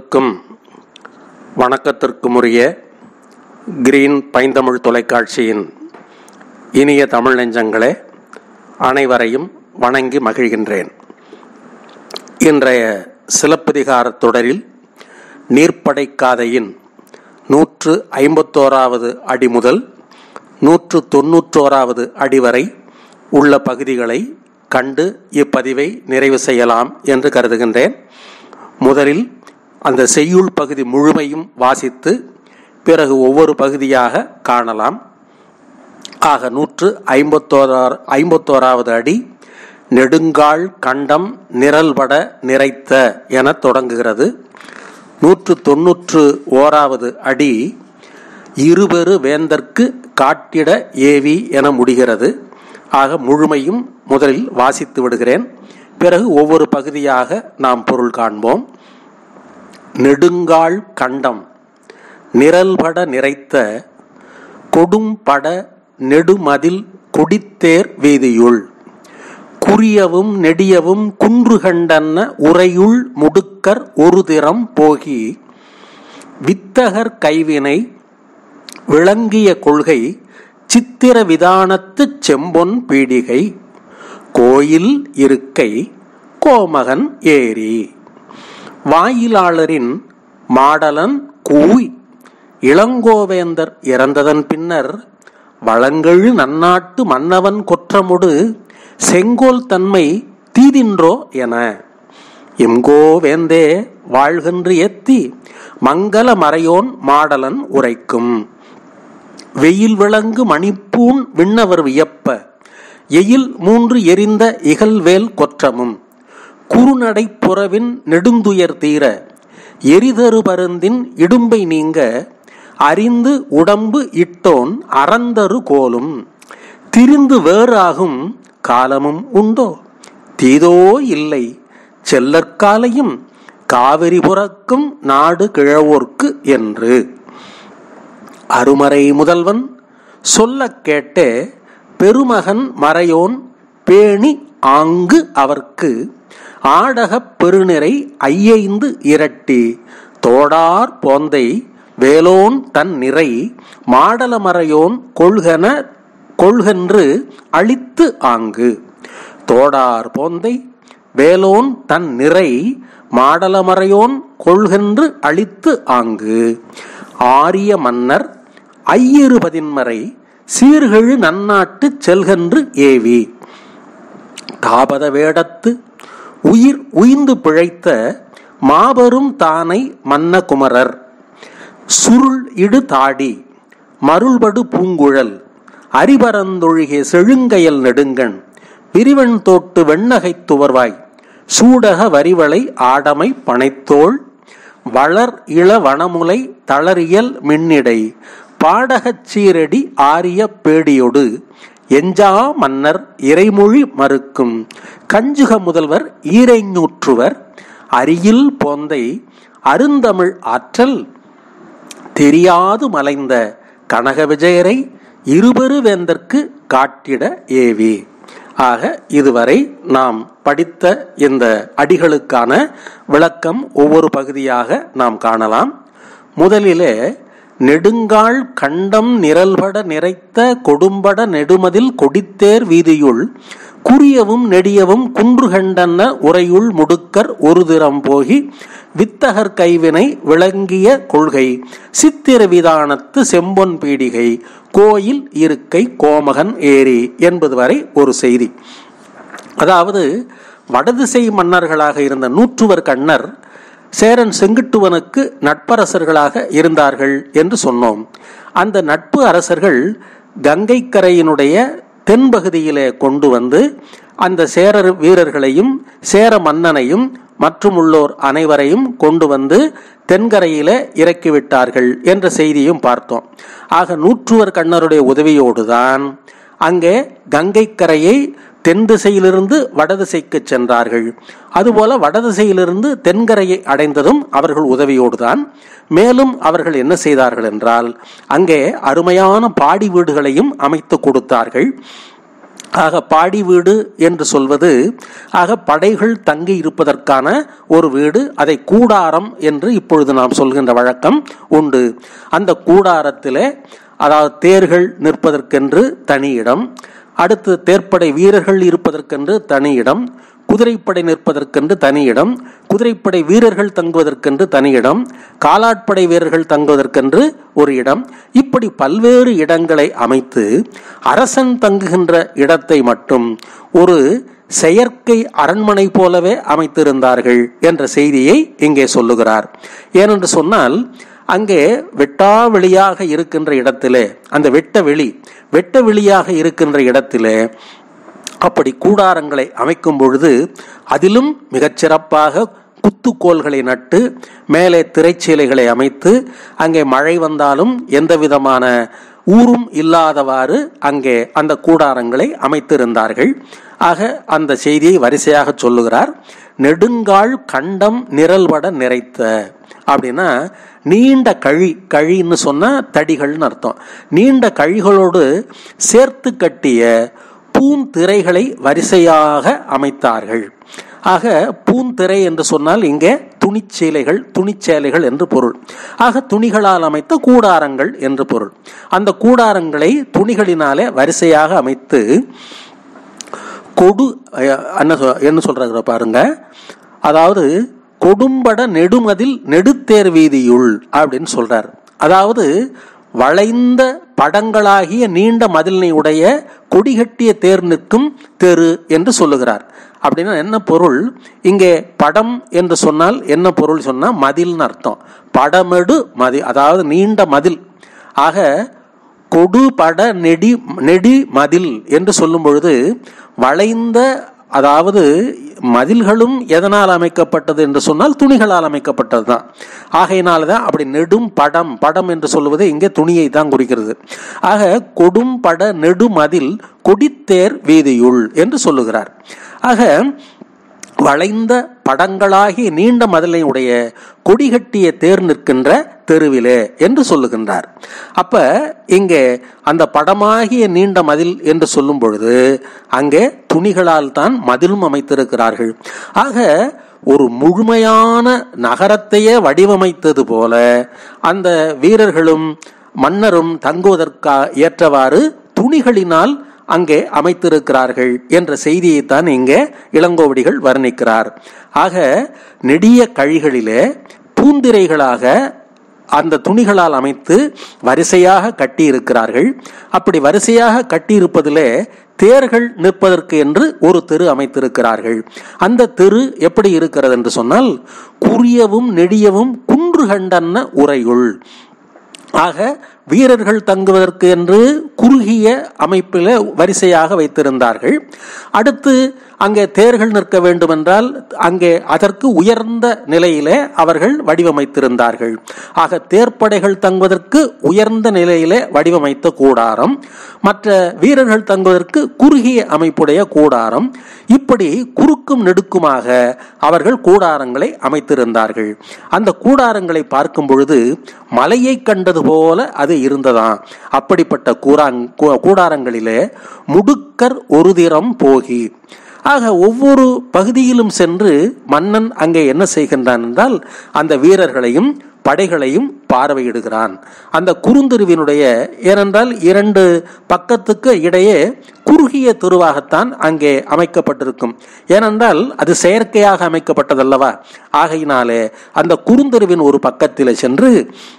அனைவருக்கும் வணக்கத்திற்குமுரிய கிரீன் பைந்தமிழ் தொலைக்காட்சியின் இனிய தமிழ் நெஞ்சங்களே அனைவரையும் வணங்கி மகிழ்கின்றேன் இன்றைய சிலப்பதிகாரத் தொடரில் நீர்ப்படைக்காதையின் நூற்று ஐம்பத்தோராவது அடி முதல் நூற்று தொன்னூற்றோராவது அடி வரை உள்ள பகுதிகளை கண்டு இப்பதிவை நிறைவு செய்யலாம் என்று கருதுகின்றேன் முதலில் அந்த செய்யுள் பகுதி முழுமையும் வாசித்து பிறகு ஒவ்வொரு பகுதியாக காணலாம் ஆக நூற்று ஐம்பத்தோரார் ஐம்பத்தோராவது அடி நெடுங்கால் கண்டம் நிரல்பட நிறைத்த என தொடங்குகிறது நூற்று தொன்னூற்று ஓராவது அடி இருபெரு வேந்தற்கு காட்டிட ஏவி என முடிகிறது ஆக முழுமையும் முதலில் வாசித்து விடுகிறேன் பிறகு ஒவ்வொரு பகுதியாக நாம் பொருள் காண்போம் நெடுங்கால் கண்டம் நிரல்பட நிறைத்த கொடும்பட நெடுமதில் கொடித்தேர் வீதியுள் குறியவும் நெடியவும் குன்று கண்டன்ன உரையுள் முடுக்கர் ஒரு திறம் போகி வித்தகர் கைவினை விளங்கிய கொள்கை சித்திர விதானத்து செம்பொன் பீடிகை கோயில் இருக்கை கோமகன் ஏரி வாயிலாளரின் மாடலன் கூய் இளங்கோவேந்தர் இறந்ததன் பின்னர் வளங்கெழு நன்னாட்டு மன்னவன் கொற்றமுடு செங்கோல் தன்மை தீதின்றோ என எம்கோ வேந்தே வாழ்கின்று எத்தி மங்கள மறையோன் மாடலன் உரைக்கும் வெயில் விளங்கு மணிப்பூன் விண்ணவர் வியப்ப எயில் மூன்று எரிந்த இகல்வேல் கொற்றமும் குறுநடை புறவின் நெடுந்துயர் தீர எரிதரு பருந்தின் இடும்பை நீங்க அறிந்து உடம்பு இட்டோன் அறந்தரு கோலும் திரிந்து வேறாகும் காலமும் உண்டோ தீதோ இல்லை செல்லற்காலையும் காவிரி புறக்கும் நாடு கிழவோர்க்கு என்று அருமறை முதல்வன் சொல்ல கேட்டே பெருமகன் மறையோன் பேணி ஆங்கு அவர்க்கு ஆடகப் பெருநிறை ஐயைந்து இரட்டி தோடார் போந்தை வேலோன் தன் நிறை மாடலமறையோன் கொள்கன கொள்கென்று அழித்து ஆங்கு தோடார் போந்தை வேலோன் தன் நிறை மாடலமறையோன் கொள்கென்று அழித்து ஆங்கு ஆரிய மன்னர் ஐயிரு பதின்மறை சீர்கெழு நன்னாட்டு செல்கென்று ஏவி தாபத வேடத்து உயிர் உய்ந்து பிழைத்த மாபெரும் தானை மன்ன குமரர் சுருள் இடு தாடி மருள்படு பூங்குழல் அரிபரந்தொழுகிய செழுங்கயல் நெடுங்கண் விரிவன் தோட்டு வெண்ணகை துவர்வாய் சூடக வரிவளை ஆடமை பனைத்தோள் வளர் இள வனமுலை தளரியல் மின்னிடை பாடகச் சீரடி ஆரிய பேடியொடு எஞ்சா மன்னர் இறைமொழி மறுக்கும் கஞ்சுக முதல்வர் ஈரைஞூற்றுவர் அரியில் போந்தை அருந்தமிழ் ஆற்றல் தெரியாது மலைந்த கனக விஜயரை இருபெரு வேந்தற்கு காட்டிட ஏவி ஆக இதுவரை நாம் படித்த இந்த அடிகளுக்கான விளக்கம் ஒவ்வொரு பகுதியாக நாம் காணலாம் முதலிலே நெடுங்கால் கண்டம் நிரல்பட நிறைத்த கொடும்பட நெடுமதில் கொடித்தேர் வீதியுள் குறியவும் நெடியவும் குன்று கண்டன்ன உரையுள் முடுக்கர் ஒரு திறம் போகி வித்தகர் கைவினை விளங்கிய கொள்கை சித்திர விதானத்து செம்பொன் பீடிகை கோயில் இருக்கை கோமகன் ஏரி என்பது வரை ஒரு செய்தி அதாவது வடதிசை மன்னர்களாக இருந்த நூற்றுவர் கண்ணர் சேரன் செங்குட்டுவனுக்கு நட்பரசர்களாக இருந்தார்கள் என்று சொன்னோம் அந்த நட்பு அரசர்கள் கங்கை கரையினுடைய தென்பகுதியிலே கொண்டு வந்து அந்த சேரர் வீரர்களையும் சேர மன்னனையும் மற்றும் உள்ளோர் அனைவரையும் கொண்டு வந்து தென்கரையில இறக்கிவிட்டார்கள் என்ற செய்தியும் பார்த்தோம் ஆக நூற்றுவர் கண்ணருடைய உதவியோடுதான் அங்கே கங்கை கரையை தென் திசையிலிருந்து வடதிசைக்கு சென்றார்கள் அதுபோல வடதிசையிலிருந்து தென்கரையை அடைந்ததும் அவர்கள் உதவியோடுதான் மேலும் அவர்கள் என்ன செய்தார்கள் என்றால் அங்கே அருமையான பாடி வீடுகளையும் அமைத்து கொடுத்தார்கள் ஆக பாடி வீடு என்று சொல்வது ஆக படைகள் தங்கி இருப்பதற்கான ஒரு வீடு அதை கூடாரம் என்று இப்பொழுது நாம் சொல்கின்ற வழக்கம் உண்டு அந்த கூடாரத்திலே அதாவது தேர்கள் நிற்பதற்கென்று தனி இடம் அடுத்து தேர்ப்படை வீரர்கள் இருப்பதற்கென்று தனி இடம் குதிரைப்படை நிற்பதற்கென்று தனி இடம் குதிரைப்படை வீரர்கள் தங்குவதற்கென்று தனி இடம் காலாட்படை வீரர்கள் தங்குவதற்கென்று ஒரு இடம் இப்படி பல்வேறு இடங்களை அமைத்து அரசன் தங்குகின்ற இடத்தை மட்டும் ஒரு செயற்கை அரண்மனை போலவே அமைத்திருந்தார்கள் என்ற செய்தியை இங்கே சொல்லுகிறார் ஏனென்று சொன்னால் அங்கே வெட்டா வெளியாக இருக்கின்ற இடத்திலே அந்த வெட்ட வெளி வெட்ட வெளியாக இருக்கின்ற இடத்திலே அப்படி கூடாரங்களை அமைக்கும் பொழுது அதிலும் மிகச்சிறப்பாக குத்துக்கோள்களை நட்டு மேலே திரைச்சீலைகளை அமைத்து அங்கே மழை வந்தாலும் எந்த விதமான ஊரும் இல்லாதவாறு அங்கே அந்த கூடாரங்களை அமைத்திருந்தார்கள் ஆக அந்த செய்தியை வரிசையாக சொல்லுகிறார் நெடுங்கால் கண்டம் நிரல்பட நிறைத்த அப்படின்னா நீண்ட கழி கழின்னு சொன்னா தடிகள்னு அர்த்தம் நீண்ட கழிகளோடு சேர்த்து கட்டிய பூந்திரைகளை வரிசையாக அமைத்தார்கள் ஆக பூந்திரை என்று சொன்னால் இங்கே துணிச்சேலைகள் துணிச்சேலைகள் என்று பொருள் ஆக துணிகளால் அமைத்த கூடாரங்கள் என்று பொருள் அந்த கூடாரங்களை துணிகளினாலே வரிசையாக அமைத்து கொடு என்ன என்ன சொல்றாங்க பாருங்க அதாவது கொடும்பட நெடுமதில் நெடுத்தேர் வீதியுள் அப்படின்னு சொல்றார் அதாவது வளைந்த படங்களாகிய நீண்ட மதிலினை உடைய கொடிகட்டிய தேர் நிற்கும் தெரு என்று சொல்லுகிறார் அப்படின்னா என்ன பொருள் இங்கே படம் என்று சொன்னால் என்ன பொருள் சொன்னா மதில்னு அர்த்தம் படமெடு மதில் அதாவது நீண்ட மதில் ஆக கொடு பட நெடி நெடி மதில் என்று சொல்லும் பொழுது வளைந்த அதாவது மதில்களும் எதனால் அமைக்கப்பட்டது என்று சொன்னால் துணிகளால் அமைக்கப்பட்டது தான் ஆகையினால தான் அப்படி நெடும் படம் படம் என்று சொல்லுவது இங்கே துணியை தான் குறிக்கிறது ஆக கொடும் பட நெடுமதில் கொடித்தேர் வீதியுள் என்று சொல்லுகிறார் ஆக வளைந்த படங்களாகி நீண்ட மதிலை உடைய கொடிகட்டிய தேர் நிற்கின்ற தெருவிலே என்று சொல்லுகின்றார் அப்ப இங்கே அந்த படமாகிய நீண்ட மதில் என்று சொல்லும் பொழுது அங்கே துணிகளால் தான் மதிலும் அமைத்திருக்கிறார்கள் ஆக ஒரு முழுமையான நகரத்தையே வடிவமைத்தது போல அந்த வீரர்களும் மன்னரும் தங்குவதற்கா ஏற்றவாறு துணிகளினால் அங்கே அமைத்திருக்கிறார்கள் என்ற செய்தியைத்தான் இங்கே இளங்கோவடிகள் வர்ணிக்கிறார் ஆக நெடிய கழிகளிலே பூந்திரைகளாக அந்த துணிகளால் அமைத்து வரிசையாக கட்டியிருக்கிறார்கள் அப்படி வரிசையாக கட்டியிருப்பதிலே தேர்கள் நிற்பதற்கு என்று ஒரு தெரு அமைத்திருக்கிறார்கள் அந்த தெரு எப்படி இருக்கிறது என்று சொன்னால் குறியவும் நெடியவும் குன்று கண்டன்ன உரையுள் ஆக வீரர்கள் தங்குவதற்கு என்று குறுகிய அமைப்பில் வரிசையாக வைத்திருந்தார்கள் அடுத்து அங்கே தேர்கள் நிற்க வேண்டுமென்றால் அங்கே அதற்கு உயர்ந்த நிலையிலே அவர்கள் வடிவமைத்திருந்தார்கள் ஆக தேர்ப்படைகள் தங்குவதற்கு உயர்ந்த நிலையிலே வடிவமைத்த கூடாரம் மற்ற வீரர்கள் தங்குவதற்கு குறுகிய அமைப்புடைய கூடாரம் இப்படி குறுக்கும் நெடுக்குமாக அவர்கள் கூடாரங்களை அமைத்திருந்தார்கள் அந்த கூடாரங்களை பார்க்கும் பொழுது மலையை கண்டது போல அது இருந்ததாம் அப்படிப்பட்ட கூராங் கூடாரங்களிலே முடுக்கர் ஒரு திறம் போகி ஆக ஒவ்வொரு பகுதியிலும் சென்று மன்னன் அங்கே என்ன செய்கின்றான் என்றால் அந்த வீரர்களையும் படைகளையும் பார்வையிடுகிறான் அந்த குறுந்தெருவினுடைய ஏனென்றால் இரண்டு பக்கத்துக்கு இடையே குறுகிய தெருவாகத்தான் அங்கே அமைக்கப்பட்டிருக்கும் ஏனென்றால் அது செயற்கையாக அமைக்கப்பட்டதல்லவா ஆகையினாலே அந்த குறுந்தெருவின் ஒரு பக்கத்தில் சென்று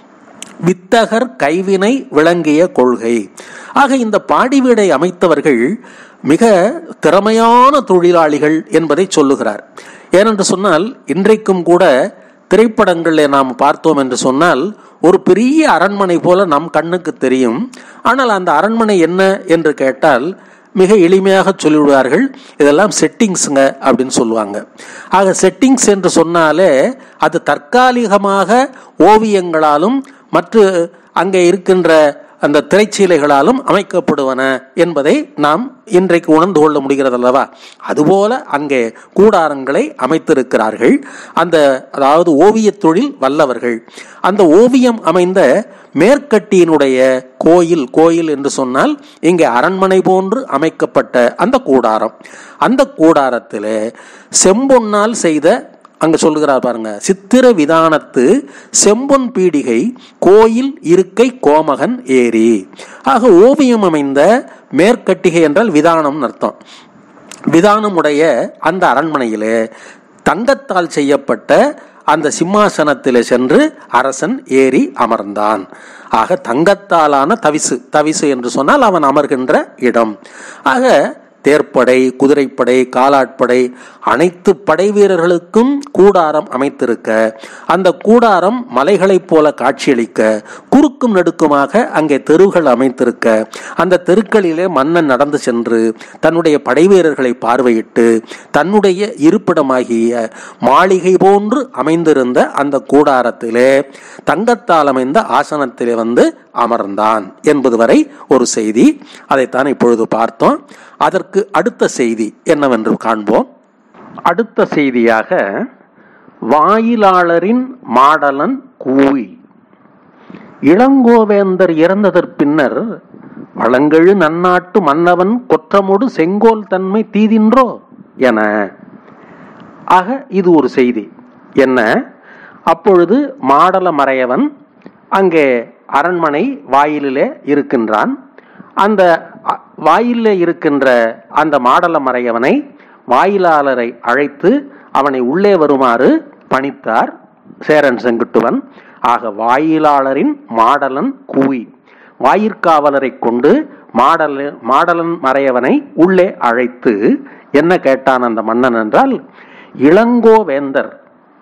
வித்தகர் கைவினை விளங்கிய கொள்கை ஆக இந்த பாடி வீடை அமைத்தவர்கள் மிக திறமையான தொழிலாளிகள் என்பதை சொல்லுகிறார் ஏனென்று சொன்னால் இன்றைக்கும் கூட திரைப்படங்களில் நாம் பார்த்தோம் என்று சொன்னால் ஒரு பெரிய அரண்மனை போல நம் கண்ணுக்கு தெரியும் ஆனால் அந்த அரண்மனை என்ன என்று கேட்டால் மிக எளிமையாக சொல்லிவிடுவார்கள் இதெல்லாம் செட்டிங்ஸுங்க அப்படின்னு சொல்லுவாங்க ஆக செட்டிங்ஸ் என்று சொன்னாலே அது தற்காலிகமாக ஓவியங்களாலும் மற்ற அங்கே இருக்கின்ற அந்த திரைச்சீலைகளாலும் அமைக்கப்படுவன என்பதை நாம் இன்றைக்கு உணர்ந்து கொள்ள முடிகிறது அல்லவா அதுபோல அங்கே கூடாரங்களை அமைத்திருக்கிறார்கள் அந்த அதாவது ஓவியத் தொழில் வல்லவர்கள் அந்த ஓவியம் அமைந்த மேற்கட்டியினுடைய கோயில் கோயில் என்று சொன்னால் இங்கே அரண்மனை போன்று அமைக்கப்பட்ட அந்த கூடாரம் அந்த கூடாரத்தில் செம்பொன்னால் செய்த அங்க சொல்லுகிறார் பாருங்க சித்திர விதானத்து செம்பொன் பீடிகை கோயில் இருக்கை கோமகன் ஏரி ஆக ஓவியம் அமைந்த மேற்கட்டிகை என்றால் விதானம் அர்த்தம் விதானமுடைய அந்த அரண்மனையிலே தங்கத்தால் செய்யப்பட்ட அந்த சிம்மாசனத்தில் சென்று அரசன் ஏறி அமர்ந்தான் ஆக தங்கத்தாலான தவிசு தவிசு என்று சொன்னால் அவன் அமர்கின்ற இடம் ஆக தேர்ப்படை குதிரைப்படை காலாட்படை அனைத்து படை வீரர்களுக்கும் கூடாரம் அமைத்திருக்க அந்த கூடாரம் மலைகளைப் போல காட்சியளிக்க குறுக்கும் நெடுக்குமாக அங்கே தெருவுகள் அமைத்திருக்க அந்த தெருக்களிலே மன்னன் நடந்து சென்று தன்னுடைய படை வீரர்களை பார்வையிட்டு தன்னுடைய இருப்பிடமாகிய மாளிகை போன்று அமைந்திருந்த அந்த கூடாரத்திலே தங்கத்தால் அமைந்த ஆசனத்திலே வந்து அமர்ந்தான் என்பது வரை ஒரு செய்தி அதைத்தான் இப்பொழுது பார்த்தோம் அதற்கு அடுத்த செய்தி என்னவென்று காண்போம் அடுத்த செய்தியாக வாயிலாளரின் மாடலன் கூவி இளங்கோவேந்தர் இறந்ததற் பின்னர் வளங்கெழு நன்னாட்டு மன்னவன் கொற்றமோடு செங்கோல் தன்மை தீதின்றோ என ஆக இது ஒரு செய்தி என்ன அப்பொழுது மாடல மறையவன் அங்கே அரண்மனை வாயிலிலே இருக்கின்றான் அந்த அ- வாயிலே இருக்கின்ற அந்த மாடல மறையவனை வாயிலாளரை அழைத்து அவனை உள்ளே வருமாறு பணித்தார் சேரன் செங்குட்டுவன் ஆக வாயிலாளரின் மாடலன் கூவி வாயிற்காவலரை கொண்டு மாடல மாடலன் மறையவனை உள்ளே அழைத்து என்ன கேட்டான் அந்த மன்னன் என்றால் இளங்கோவேந்தர்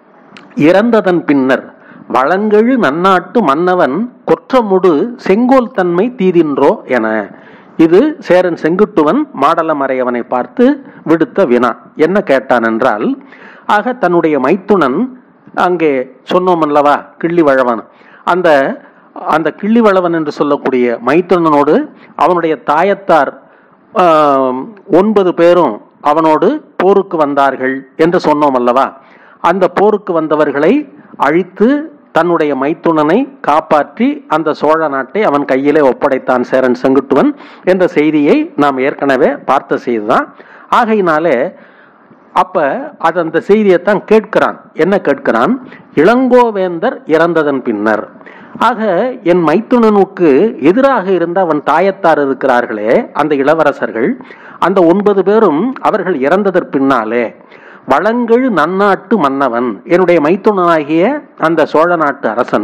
இறந்ததன் பின்னர் வளங்கெழு நன்னாட்டு மன்னவன் கொற்றமுடு செங்கோல் தன்மை தீதின்றோ என இது சேரன் செங்குட்டுவன் மாடலமறையவனை பார்த்து விடுத்த வினா என்ன கேட்டான் என்றால் ஆக தன்னுடைய மைத்துனன் அங்கே சொன்னோம் அல்லவா கிள்ளிவழவன் அந்த அந்த கிள்ளிவளவன் என்று சொல்லக்கூடிய மைத்துனனோடு அவனுடைய தாயத்தார் ஆம், ஒன்பது பேரும் அவனோடு போருக்கு வந்தார்கள் என்று சொன்னோம் அல்லவா அந்த போருக்கு வந்தவர்களை அழித்து தன்னுடைய மைத்துனனை காப்பாற்றி அந்த சோழ நாட்டை அவன் கையிலே ஒப்படைத்தான் சேரன் செங்குட்டுவன் என்ற செய்தியை நாம் ஏற்கனவே பார்த்த செய்திதான் ஆகையினாலே அப்ப அது அந்த செய்தியைத்தான் கேட்கிறான் என்ன கேட்கிறான் இளங்கோவேந்தர் இறந்ததன் பின்னர் ஆக என் மைத்துனனுக்கு எதிராக இருந்த அவன் தாயத்தார் இருக்கிறார்களே அந்த இளவரசர்கள் அந்த ஒன்பது பேரும் அவர்கள் இறந்ததற் பின்னாலே வளங்கெழு நன்னாட்டு மன்னவன் என்னுடைய மைத்துனனாகிய அந்த சோழ நாட்டு அரசன்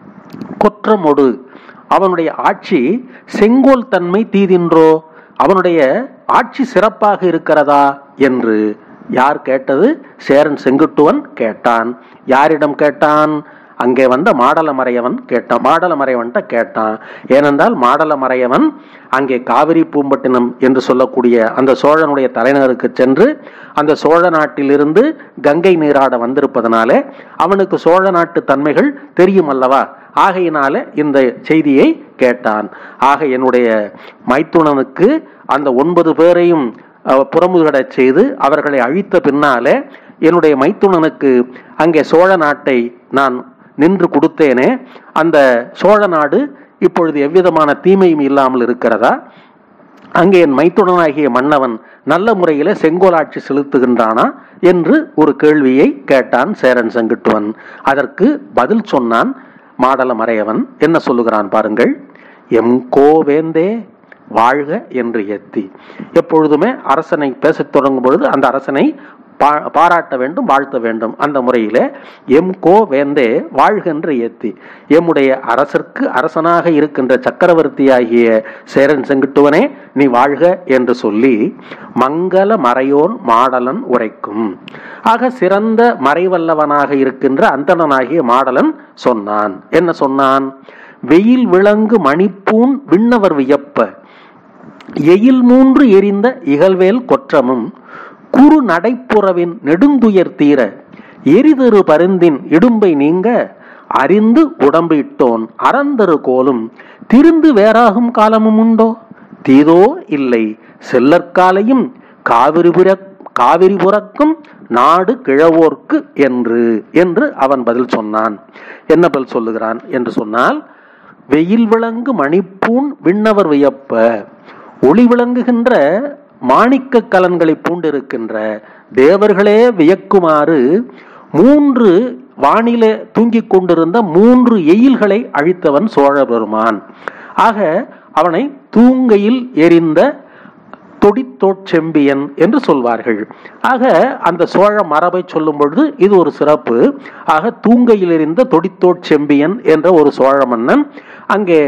கொற்றமொடு அவனுடைய ஆட்சி செங்கோல் தன்மை தீதின்றோ அவனுடைய ஆட்சி சிறப்பாக இருக்கிறதா என்று யார் கேட்டது சேரன் செங்குட்டுவன் கேட்டான் யாரிடம் கேட்டான் அங்கே வந்த மாடலமறையவன் கேட்டான் மாடலமறையவன்ட்ட கேட்டான் ஏனென்றால் மாடலமறையவன் அங்கே காவிரி பூம்பட்டினம் என்று சொல்லக்கூடிய அந்த சோழனுடைய தலைநகருக்கு சென்று அந்த சோழ நாட்டிலிருந்து கங்கை நீராட வந்திருப்பதனாலே அவனுக்கு சோழ நாட்டு தன்மைகள் தெரியும் அல்லவா ஆகையினால இந்த செய்தியை கேட்டான் ஆக என்னுடைய மைத்துனனுக்கு அந்த ஒன்பது பேரையும் அஹ், புறமுதுகடச் செய்து அவர்களை அழித்த பின்னாலே என்னுடைய மைத்துனனுக்கு அங்கே சோழ நாட்டை நான் நின்று கொடுத்தேனே அந்த சோழ நாடு இப்பொழுது எவ்விதமான தீமையும் இல்லாமல் இருக்கிறதா அங்கே என் மைத்துனனாகிய மன்னவன் நல்ல முறையில செங்கோலாட்சி செலுத்துகின்றானா என்று ஒரு கேள்வியை கேட்டான் சேரன் செங்குட்டுவன் அதற்கு பதில் சொன்னான் மாடல மறையவன் என்ன சொல்லுகிறான் பாருங்கள் எம் கோவேந்தே வாழ்க என்று எத்தி எப்பொழுதுமே அரசனை பேசத் தொடங்கும் பொழுது அந்த அரசனை பா- பாராட்ட வேண்டும் வாழ்த்த வேண்டும் அந்த முறையிலே எம் கோ வேந்தே வாழ்க என்று ஏத்தி எம்முடைய அரசர்க்கு அரசனாக இருக்கின்ற சக்கரவர்த்தியாகிய சேரன் செங்குட்டுவனே நீ வாழ்க என்று சொல்லி மங்கள மறையோன் மாடலன் உரைக்கும் ஆக சிறந்த மறைவல்லவனாக இருக்கின்ற அந்தணனாகிய மாடலன் சொன்னான் என்ன சொன்னான் வெயில் விளங்கு மணிப்பூன் விண்ணவர் வியப்ப எயில் மூன்று எரிந்த இகழ்வேல் கொற்றமும் குறு நடைப்புறவின் நெடுந்துயர் தீர எரிதரு பருந்தின் இடும்பை நீங்க அறிந்து உடம்பு இட்டோன் அறந்தரு கோலும் திருந்து வேறாகும் காலமும் உண்டோ தீதோ இல்லை செல்லற்காலையும் காவிரிபுர காவிரி புறக்கும் நாடு கிழவோர்க்கு என்று என்று அவன் பதில் சொன்னான் என்ன பதில் சொல்லுகிறான் என்று சொன்னால் வெயில் விளங்கு மணிப்பூன் விண்ணவர் வியப்ப ஒளி விளங்குகின்ற மாணிக்க கலன்களை பூண்டிருக்கின்ற தேவர்களே வியக்குமாறு மூன்று வானிலே தூங்கிக் கொண்டிருந்த மூன்று எயில்களை அழித்தவன் சோழபெருமான் ஆக அவனை தூங்கையில் எரிந்த தொடித்தோட்செம்பியன் என்று சொல்வார்கள் ஆக அந்த சோழ மரபை சொல்லும் பொழுது இது ஒரு சிறப்பு ஆக தூங்கையில் எரிந்த தொடித்தோட்செம்பியன் என்ற ஒரு சோழ மன்னன் அங்கே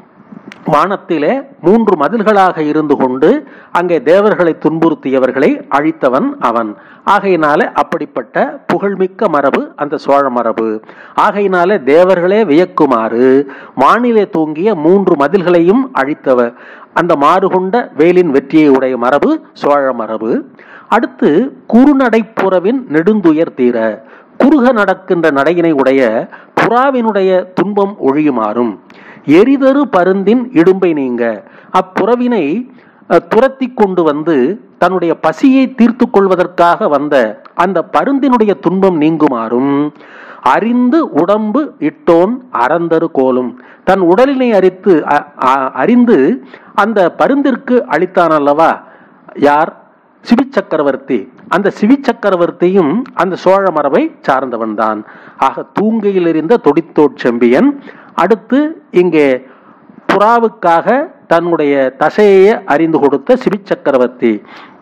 வானத்திலே மூன்று மதில்களாக இருந்து கொண்டு அங்கே தேவர்களை துன்புறுத்தியவர்களை அழித்தவன் அவன் ஆகையினாலே அப்படிப்பட்ட புகழ்மிக்க மரபு அந்த சோழ மரபு ஆகையினாலே தேவர்களே வியக்குமாறு வானிலே தூங்கிய மூன்று மதில்களையும் அழித்தவர் அந்த மாறுகொண்ட வேலின் வெற்றியை உடைய மரபு சோழ மரபு அடுத்து குறுநடைப்புறவின் நெடுந்துயர் தீர குறுக நடக்கின்ற நடையினை உடைய புறாவினுடைய துன்பம் ஒழியுமாறும் எரிதரு பருந்தின் இடும்பை நீங்க அப்புறவினை அஹ், துரத்தி கொண்டு வந்து தன்னுடைய பசியை தீர்த்து கொள்வதற்காக வந்த அந்த பருந்தினுடைய துன்பம் நீங்குமாறும் அறிந்து உடம்பு இட்டோன் அறந்தரு கோலும் தன் உடலினை அறித்து அ- அ- அறிந்து அந்த பருந்திற்கு அளித்தான் அல்லவா யார் சிவி சக்கரவர்த்தி அந்த சிவி சக்கரவர்த்தியும் அந்த சோழ மரபை சார்ந்தவன் தான் ஆக தூங்கையில் இருந்த தொடித்தோட் செம்பியன் அடுத்து இங்கே புறாவுக்காக தன்னுடைய தசையை அறிந்து கொடுத்த சிவி சக்கரவர்த்தி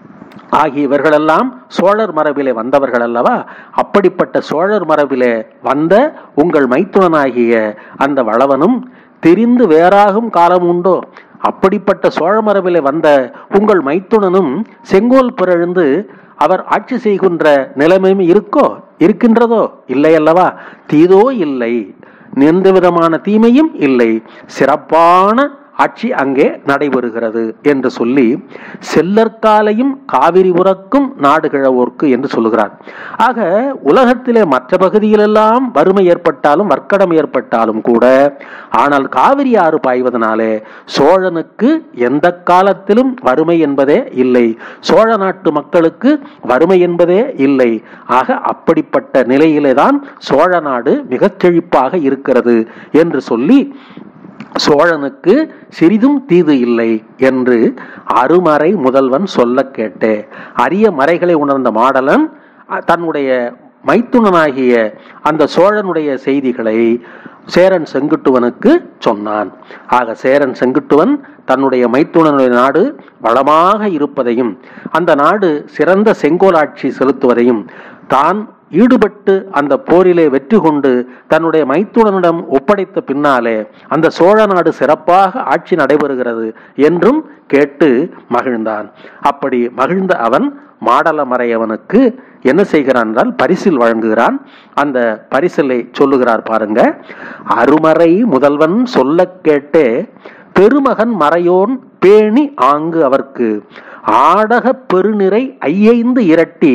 ஆகிய இவர்களெல்லாம் சோழர் மரபிலே வந்தவர்கள் அல்லவா அப்படிப்பட்ட சோழர் மரபிலே வந்த உங்கள் மைத்துனனாகிய அந்த வளவனும் தெரிந்து வேறாகும் காலம் உண்டோ அப்படிப்பட்ட சோழ மரபிலே வந்த உங்கள் மைத்துனனும் செங்கோல் பிறழ்ந்து அவர் ஆட்சி செய்கின்ற நிலைமையும் இருக்கோ இருக்கின்றதோ இல்லை அல்லவா தீதோ இல்லை எந்த விதமான தீமையும் இல்லை சிறப்பான ஆட்சி அங்கே நடைபெறுகிறது என்று சொல்லி செல்லற்காலையும் காவிரி உறக்கும் நாடு கிழவோர்க்கு என்று சொல்லுகிறார் ஆக உலகத்திலே மற்ற பகுதியிலெல்லாம் வறுமை ஏற்பட்டாலும் வர்க்கடம் ஏற்பட்டாலும் கூட ஆனால் காவிரி ஆறு பாய்வதனாலே சோழனுக்கு எந்த காலத்திலும் வறுமை என்பதே இல்லை சோழ நாட்டு மக்களுக்கு வறுமை என்பதே இல்லை ஆக அப்படிப்பட்ட நிலையிலே தான் சோழ நாடு மிகச் செழிப்பாக இருக்கிறது என்று சொல்லி சோழனுக்கு சிறிதும் தீது இல்லை என்று அருமறை முதல்வன் சொல்ல கேட்டே அரிய மறைகளை உணர்ந்த மாடலன் அ- தன்னுடைய மைத்துனனாகிய அந்த சோழனுடைய செய்திகளை சேரன் செங்குட்டுவனுக்கு சொன்னான் ஆக சேரன் செங்குட்டுவன் தன்னுடைய மைத்துனனுடைய நாடு வளமாக இருப்பதையும் அந்த நாடு சிறந்த செங்கோலாட்சி செலுத்துவதையும் தான் ஈடுபட்டு அந்த போரிலே வெற்றி கொண்டு தன்னுடைய மைத்துனனிடம் ஒப்படைத்த பின்னாலே அந்த சோழ நாடு சிறப்பாக ஆட்சி நடைபெறுகிறது என்றும் கேட்டு மகிழ்ந்தான் அப்படி மகிழ்ந்த அவன் மாடலமறையவனுக்கு என்ன செய்கிறான் என்றால் பரிசில் வழங்குகிறான் அந்த பரிசிலை சொல்லுகிறார் பாருங்க அருமறை முதல்வன் சொல்ல கேட்டே பெருமகன் மறையோன் பேணி ஆங்கு அவர்க்கு ஆடக பெருநிறை ஐயைந்து இரட்டி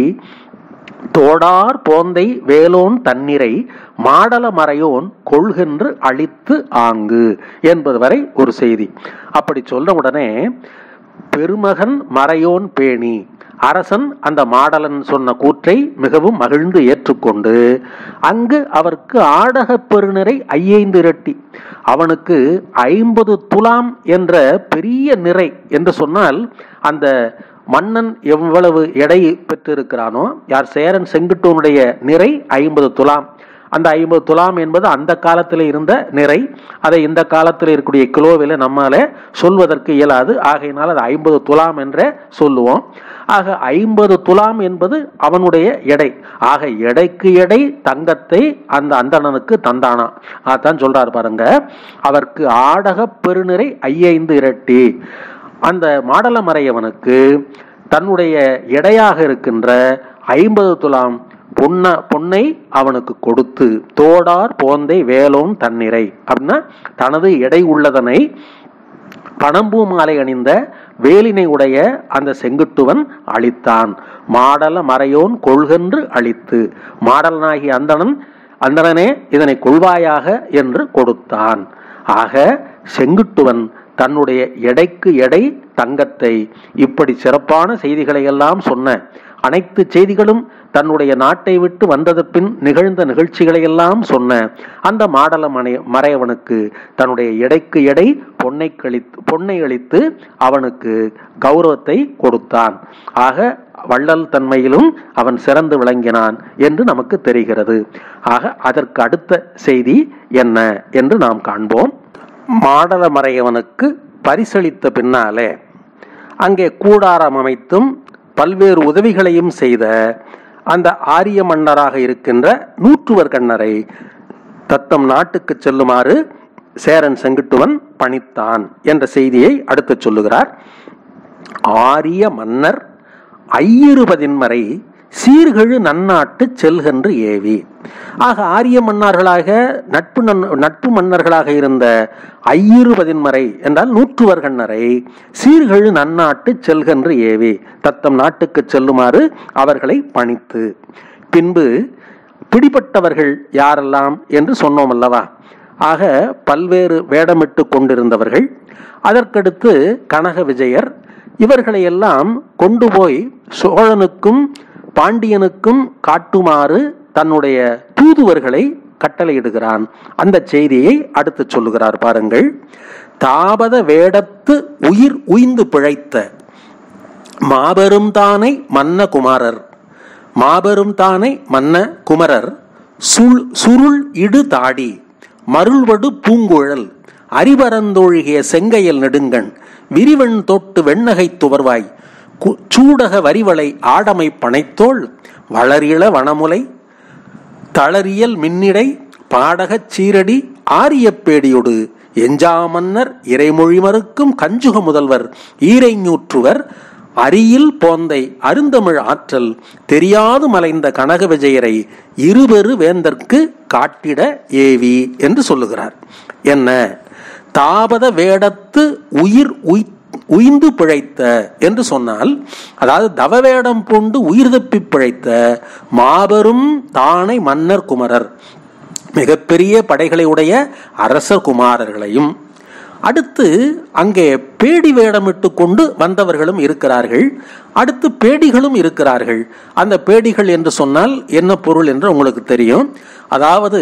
தோடார் போந்தை வேலோன் தன்னிறை மாடல மறையோன் கொள்கென்று அழித்து ஆங்கு என்பது வரை ஒரு செய்தி அப்படி சொல்ற உடனே பெருமகன் மறையோன் பேணி அரசன் அந்த மாடலன் சொன்ன கூற்றை மிகவும் மகிழ்ந்து ஏற்றுக்கொண்டு அங்கு அவருக்கு ஆடக பெருநிறை ஐயைந்து இரட்டி அவனுக்கு ஐம்பது துலாம் என்ற பெரிய நிறை என்று சொன்னால் அந்த மன்னன் எவ்வளவு எடை பெற்றிருக்கிறானோ யார் சேரன் செங்குட்டுவனுடைய நிறை ஐம்பது துலாம் அந்த ஐம்பது துலாம் என்பது அந்த காலத்தில் இருந்த நிறை அதை இந்த காலத்தில் இருக்கக்கூடிய கிலோவில் நம்மால சொல்வதற்கு இயலாது ஆகையினால் அது ஐம்பது துலாம் என்றே சொல்லுவோம் ஆக ஐம்பது துலாம் என்பது அவனுடைய எடை ஆக எடைக்கு எடை தங்கத்தை அந்த அந்தணனுக்கு தந்தானாம் அதான் சொல்றாரு பாருங்க அவருக்கு ஆடக பெருநிறை ஐயைந்து இரட்டி அந்த மாடலமறையவனுக்கு தன்னுடைய எடையாக இருக்கின்ற ஐம்பது துலாம் பொன்ன பொன்னை அவனுக்கு கொடுத்து தோடார் போந்தை வேலோன் தன்னிறை அப்படின்னா தனது எடை உள்ளதனை பணம்பூ மாலை அணிந்த வேலினை உடைய அந்த செங்குட்டுவன் அளித்தான் மாடல மறையோன் கொள்கென்று அளித்து மாடலனாகிய அந்தணன் அந்தணனே இதனை கொள்வாயாக என்று கொடுத்தான் ஆக செங்குட்டுவன் தன்னுடைய எடைக்கு எடை தங்கத்தை இப்படி சிறப்பான செய்திகளை எல்லாம் சொன்ன அனைத்து செய்திகளும் தன்னுடைய நாட்டை விட்டு வந்தது பின் நிகழ்ந்த நிகழ்ச்சிகளை எல்லாம் சொன்ன அந்த மாடல மனை மறையவனுக்கு தன்னுடைய எடைக்கு எடை பொன்னை கழித்து பொன்னை அளித்து அவனுக்கு கௌரவத்தை கொடுத்தான் ஆக வள்ளல் தன்மையிலும் அவன் சிறந்து விளங்கினான் என்று நமக்கு தெரிகிறது ஆக அதற்கு அடுத்த செய்தி என்ன என்று நாம் காண்போம் மாடல மறையவனுக்கு பரிசளித்த பின்னாலே அங்கே கூடாரம் அமைத்தும் பல்வேறு உதவிகளையும் செய்த அந்த ஆரிய மன்னராக இருக்கின்ற நூற்றுவர் கண்ணரை தத்தம் நாட்டுக்கு செல்லுமாறு சேரன் செங்குட்டுவன் பணித்தான் என்ற செய்தியை அடுத்து சொல்லுகிறார் ஆரிய மன்னர் ஐயிருபதின்மறை சீர்கெழு நன்னாட்டு செல்கென்று ஏவி ஆக ஆரிய மன்னர்களாக நட்பு நட்பு மன்னர்களாக இருந்த ஐயிருபதின்மறை என்றால் நூற்றுவர் கண்ணரை சீர்கெழு நன்னாட்டு செல்கென்று ஏவி தத்தம் நாட்டுக்கு செல்லுமாறு அவர்களை பணித்து பின்பு பிடிபட்டவர்கள் யாரெல்லாம் என்று சொன்னோம் அல்லவா ஆக பல்வேறு வேடமிட்டு கொண்டிருந்தவர்கள் அதற்கடுத்து கனக விஜயர் இவர்களை எல்லாம் கொண்டு போய் சோழனுக்கும் பாண்டியனுக்கும் காட்டுமாறு தன்னுடைய தூதுவர்களை கட்டளையிடுகிறான் அந்த செய்தியை அடுத்து சொல்லுகிறார் பாருங்கள் தாபத வேடத்து உயிர் உய்ந்து பிழைத்த மாபெரும் தானை மன்ன குமாரர் மாபெரும் தானை மன்ன குமரர் சுள் சுருள் இடு தாடி மருள்வடு பூங்குழல் அரிபரந்தொழுகிய செங்கையல் நெடுங்கண் விரிவெண் தொட்டு வெண்ணகை துவர்வாய் சூடக வரிவளை ஆடமை பனைத்தோள் வளரிள வனமுலை தளரியல் மின்னிடை பாடகச் சீரடி ஆரியப்பேடியொடு எஞ்சாமன்னர் இறைமொழி மறுக்கும் கஞ்சுக முதல்வர் ஈரைஞூற்றுவர் அரியில் போந்தை அருந்தமிழ் ஆற்றல் தெரியாது மலைந்த கனக விஜயரை இருபெரு வேந்தற்கு காட்டிட ஏவி என்று சொல்லுகிறார் என்ன தாபத வேடத்து உயிர் உய் உயிந்து பிழைத்த என்று சொன்னால் அதாவது தவவேடம் பூண்டு உயிர் தப்பி பிழைத்த மாபெரும் தானை மன்னர் குமரர் மிகப்பெரிய படைகளை உடைய அரசர் குமாரர்களையும் அடுத்து அங்கே பேடி வேடமிட்டு கொண்டு வந்தவர்களும் இருக்கிறார்கள் அடுத்து பேடிகளும் இருக்கிறார்கள் அந்த பேடிகள் என்று சொன்னால் என்ன பொருள் என்று உங்களுக்கு தெரியும் அதாவது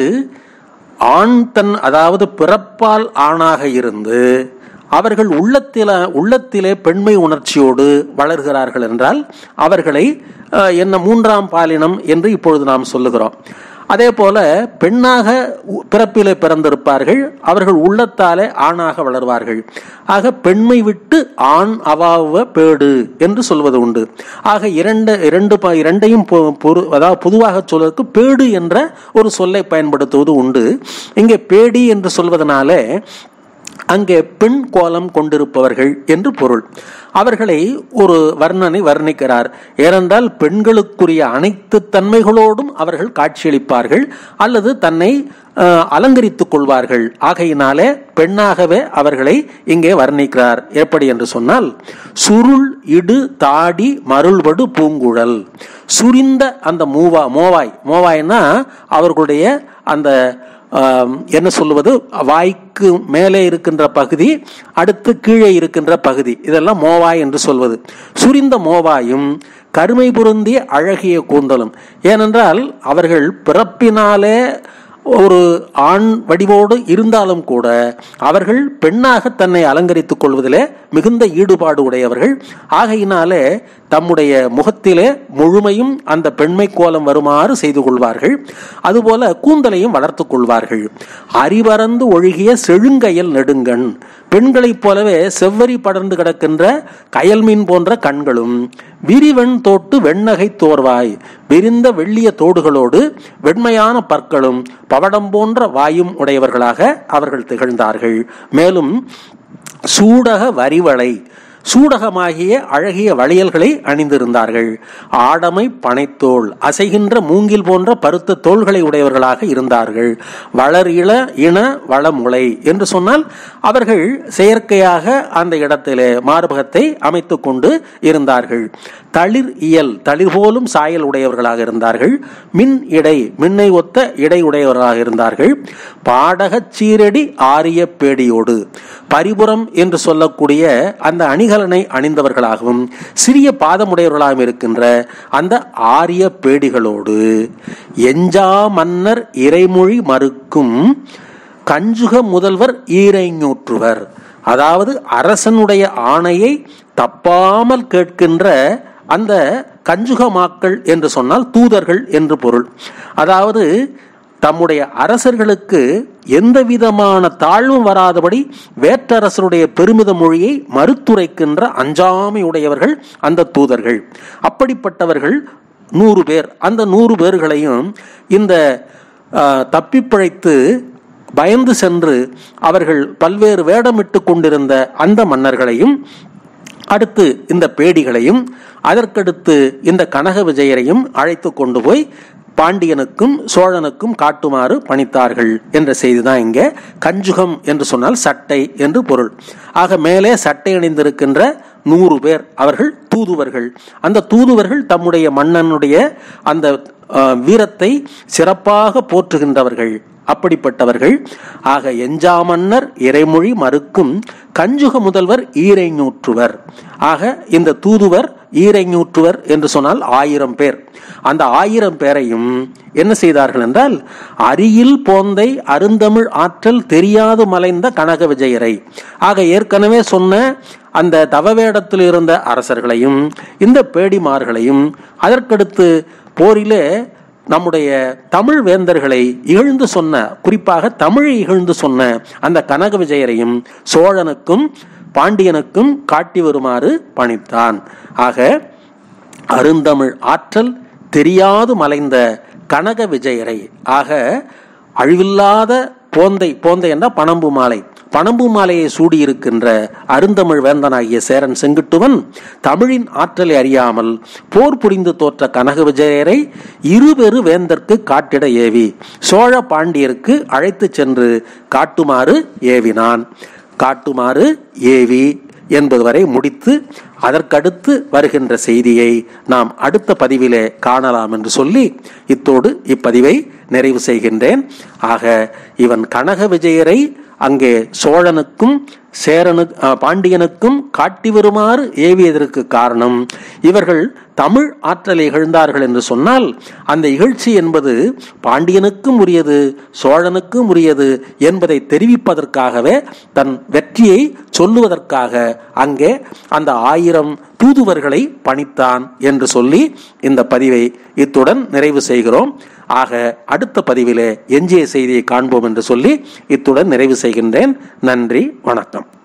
ஆண் தன் அதாவது பிறப்பால் ஆணாக இருந்து அவர்கள் உள்ளத்தில உள்ளத்திலே பெண்மை உணர்ச்சியோடு வளர்கிறார்கள் என்றால் அவர்களை என்ன மூன்றாம் பாலினம் என்று இப்பொழுது நாம் சொல்லுகிறோம் அதே போல பெண்ணாக பிறப்பிலே பிறந்திருப்பார்கள் அவர்கள் உள்ளத்தாலே ஆணாக வளர்வார்கள் ஆக பெண்மை விட்டு ஆண் அவாவ பேடு என்று சொல்வது உண்டு ஆக இரண்டு இரண்டு இரண்டையும் அதாவது பொதுவாக சொல்வதற்கு பேடு என்ற ஒரு சொல்லை பயன்படுத்துவது உண்டு இங்கே பேடி என்று சொல்வதனாலே அங்கே பெண் கோலம் கொண்டிருப்பவர்கள் என்று பொருள் அவர்களை ஒரு வர்ணனை வர்ணிக்கிறார் ஏனென்றால் பெண்களுக்குரிய அனைத்து தன்மைகளோடும் அவர்கள் காட்சியளிப்பார்கள் அல்லது தன்னை அலங்கரித்துக் கொள்வார்கள் ஆகையினாலே பெண்ணாகவே அவர்களை இங்கே வர்ணிக்கிறார் எப்படி என்று சொன்னால் சுருள் இடு தாடி மருள்வடு பூங்குழல் சுரிந்த அந்த மூவா மோவாய் மோவாய்னா அவர்களுடைய அந்த என்ன சொல்லுவது வாய்க்கு மேலே இருக்கின்ற பகுதி அடுத்து கீழே இருக்கின்ற பகுதி இதெல்லாம் மோவாய் என்று சொல்வது சுரிந்த மோவாயும் கருமை பொருந்திய அழகிய கூந்தலும் ஏனென்றால் அவர்கள் பிறப்பினாலே ஒரு ஆண் வடிவோடு இருந்தாலும் கூட அவர்கள் பெண்ணாக தன்னை அலங்கரித்துக் கொள்வதிலே மிகுந்த ஈடுபாடு உடையவர்கள் ஆகையினாலே தம்முடைய முகத்திலே முழுமையும் அந்த பெண்மை கோலம் வருமாறு செய்து கொள்வார்கள் அதுபோல கூந்தலையும் வளர்த்து கொள்வார்கள் அறிவறந்து ஒழுகிய செழுங்கயல் நெடுங்கண் பெண்களைப் போலவே செவ்வரி படர்ந்து கிடக்கின்ற கயல் மீன் போன்ற கண்களும் விரிவெண் தோட்டு வெண்ணகை தோர்வாய் விரிந்த வெள்ளிய தோடுகளோடு வெண்மையான பற்களும் பவடம் போன்ற வாயும் உடையவர்களாக அவர்கள் திகழ்ந்தார்கள் மேலும் சூடக வரிவளை சூடகமாகிய அழகிய வளையல்களை அணிந்திருந்தார்கள் ஆடமை பனைத்தோல் அசைகின்ற மூங்கில் போன்ற பருத்த தோள்களை உடையவர்களாக இருந்தார்கள் வளர் இள இன வளமுளை என்று சொன்னால் அவர்கள் செயற்கையாக அந்த இடத்திலே மார்பகத்தை அமைத்து கொண்டு இருந்தார்கள் தளிர் இயல் தளிர் போலும் சாயல் உடையவர்களாக இருந்தார்கள் மின் இடை மின்னை ஒத்த இடை உடையவர்களாக இருந்தார்கள் பாடகச் சீரடி ஆரிய பேடியோடு பரிபுரம் என்று சொல்லக்கூடிய அந்த அணிகலனை அணிந்தவர்களாகவும் சிறிய பாதமுடையவர்களாகவும் இருக்கின்ற அந்த ஆரிய பேடிகளோடு எஞ்சா மன்னர் இறைமொழி மறுக்கும் கஞ்சுக முதல்வர் ஈரைஞூற்றுவர் அதாவது அரசனுடைய ஆணையை தப்பாமல் கேட்கின்ற அந்த கஞ்சுகமாக்கள் என்று சொன்னால் தூதர்கள் என்று பொருள் அதாவது தம்முடைய அரசர்களுக்கு எந்த விதமான தாழ்வும் வராதபடி வேற்றரசருடைய பெருமித மொழியை மறுத்துரைக்கின்ற அஞ்சாமை உடையவர்கள் அந்த தூதர்கள் அப்படிப்பட்டவர்கள் நூறு பேர் அந்த நூறு பேர்களையும் இந்த தப்பிப்பிழைத்து பயந்து சென்று அவர்கள் பல்வேறு வேடமிட்டு கொண்டிருந்த அந்த மன்னர்களையும் அடுத்து இந்த பேடிகளையும் அதற்கடுத்து இந்த கனக விஜயரையும் அழைத்து கொண்டு போய் பாண்டியனுக்கும் சோழனுக்கும் காட்டுமாறு பணித்தார்கள் என்ற செய்தி தான் இங்கே கஞ்சுகம் என்று சொன்னால் சட்டை என்று பொருள் ஆக மேலே சட்டை அணிந்திருக்கின்ற நூறு பேர் அவர்கள் தூதுவர்கள் அந்த தூதுவர்கள் தம்முடைய மன்னனுடைய அந்த வீரத்தை சிறப்பாக போற்றுகின்றவர்கள் அப்படிப்பட்டவர்கள் ஆக எஞ்சாமன்னர் இறைமொழி மறுக்கும் கஞ்சுக முதல்வர் ஈரைஞூற்றுவர் ஆக இந்த தூதுவர் ஈரைஞூற்றுவர் என்று சொன்னால் ஆயிரம் பேர் அந்த ஆயிரம் பேரையும் என்ன செய்தார்கள் என்றால் அரியில் போந்தை அருந்தமிழ் ஆற்றல் தெரியாது மலைந்த கனக விஜயரை ஆக ஏற்கனவே சொன்ன அந்த தவவேடத்தில் இருந்த அரசர்களையும் இந்த பேடிமார்களையும் அதற்கடுத்து போரிலே நம்முடைய தமிழ் வேந்தர்களை இகழ்ந்து சொன்ன குறிப்பாக தமிழை இகழ்ந்து சொன்ன அந்த கனக விஜயரையும் சோழனுக்கும் பாண்டியனுக்கும் காட்டி வருமாறு பணித்தான் ஆக அருந்தமிழ் ஆற்றல் தெரியாது மலைந்த கனக விஜயரை ஆக அழிவில்லாத போந்தை போந்தை என்ற பணம்பு மாலை பணம்பு மாலையை சூடியிருக்கின்ற அருந்தமிழ் வேந்தனாகிய சேரன் செங்குட்டுவன் தமிழின் ஆற்றலை அறியாமல் போர் புரிந்து தோற்ற கனக விஜயரை இருபெரு வேந்தற்கு காட்டிட ஏவி சோழ பாண்டியருக்கு அழைத்து சென்று காட்டுமாறு ஏவினான் காட்டுமாறு ஏவி என்பது வரை முடித்து அதற்கடுத்து வருகின்ற செய்தியை நாம் அடுத்த பதிவிலே காணலாம் என்று சொல்லி இத்தோடு இப்பதிவை நிறைவு செய்கின்றேன் ஆக இவன் கனக விஜயரை அங்கே சோழனுக்கும் சேரனு பாண்டியனுக்கும் காட்டி வருமாறு ஏவியதற்கு காரணம் இவர்கள் தமிழ் ஆற்றலை இகழ்ந்தார்கள் என்று சொன்னால் அந்த இகழ்ச்சி என்பது பாண்டியனுக்கும் உரியது சோழனுக்கும் உரியது என்பதை தெரிவிப்பதற்காகவே தன் வெற்றியை சொல்லுவதற்காக அங்கே அந்த ஆயிரம் தூதுவர்களை பணித்தான் என்று சொல்லி இந்த பதிவை இத்துடன் நிறைவு செய்கிறோம் ஆக அடுத்த பதிவிலே எஞ்சிய செய்தியை காண்போம் என்று சொல்லி இத்துடன் நிறைவு செய்கின்றேன் நன்றி வணக்கம்